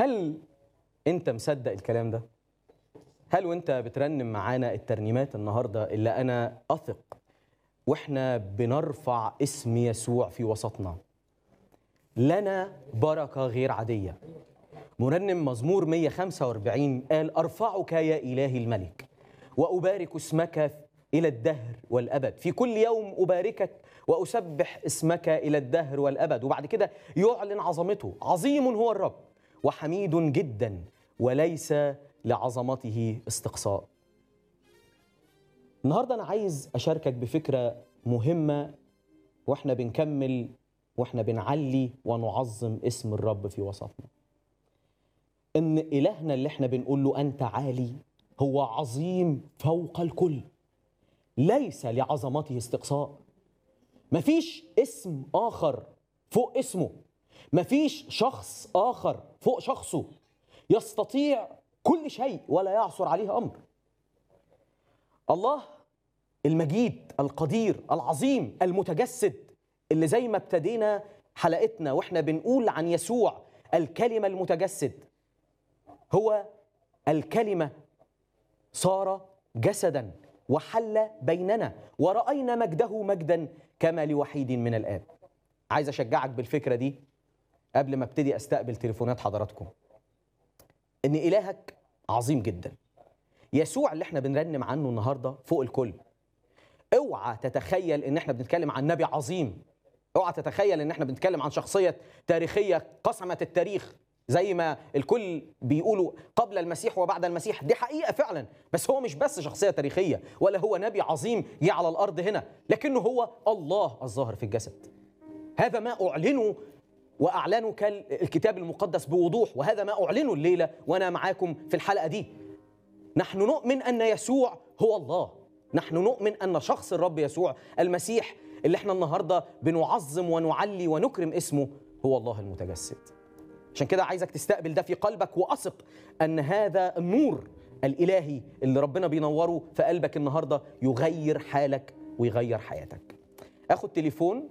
هل انت مصدق الكلام ده هل وانت بترنم معانا الترنيمات النهارده اللي انا اثق واحنا بنرفع اسم يسوع في وسطنا لنا بركه غير عاديه مرنم مزمور 145 قال ارفعك يا الهي الملك وابارك اسمك الى الدهر والابد في كل يوم اباركك واسبح اسمك الى الدهر والابد وبعد كده يعلن عظمته عظيم هو الرب وحميد جدا وليس لعظمته استقصاء النهارده انا عايز اشاركك بفكره مهمه واحنا بنكمل واحنا بنعلي ونعظم اسم الرب في وسطنا ان الهنا اللي احنا بنقول له انت عالي هو عظيم فوق الكل ليس لعظمته استقصاء مفيش اسم اخر فوق اسمه مفيش شخص اخر فوق شخصه يستطيع كل شيء ولا يعثر عليه امر الله المجيد القدير العظيم المتجسد اللي زي ما ابتدينا حلقتنا واحنا بنقول عن يسوع الكلمه المتجسد هو الكلمه صار جسدا وحل بيننا ورأينا مجده مجدا كما لوحيد من الآب عايز أشجعك بالفكرة دي قبل ما ابتدي أستقبل تليفونات حضراتكم إن إلهك عظيم جدا يسوع اللي احنا بنرنم عنه النهاردة فوق الكل اوعى تتخيل ان احنا بنتكلم عن نبي عظيم اوعى تتخيل ان احنا بنتكلم عن شخصية تاريخية قسمت التاريخ زي ما الكل بيقولوا قبل المسيح وبعد المسيح دي حقيقة فعلا بس هو مش بس شخصية تاريخية ولا هو نبي عظيم جه على الأرض هنا لكنه هو الله الظاهر في الجسد هذا ما أعلنه وأعلنه الكتاب المقدس بوضوح وهذا ما أعلنه الليلة وأنا معاكم في الحلقة دي نحن نؤمن أن يسوع هو الله نحن نؤمن أن شخص الرب يسوع المسيح اللي احنا النهاردة بنعظم ونعلي ونكرم اسمه هو الله المتجسد عشان كده عايزك تستقبل ده في قلبك واثق ان هذا النور الالهي اللي ربنا بينوره في قلبك النهارده يغير حالك ويغير حياتك. اخد تليفون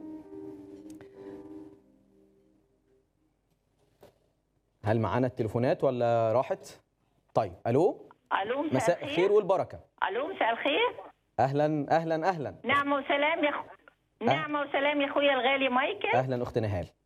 هل معانا التليفونات ولا راحت؟ طيب الو الو مساء, مساء الخير والبركه. الو مساء الخير اهلا اهلا اهلا نعمه وسلام يا خ... نعمه وسلام يا اخويا الغالي مايكل اهلا اخت نهال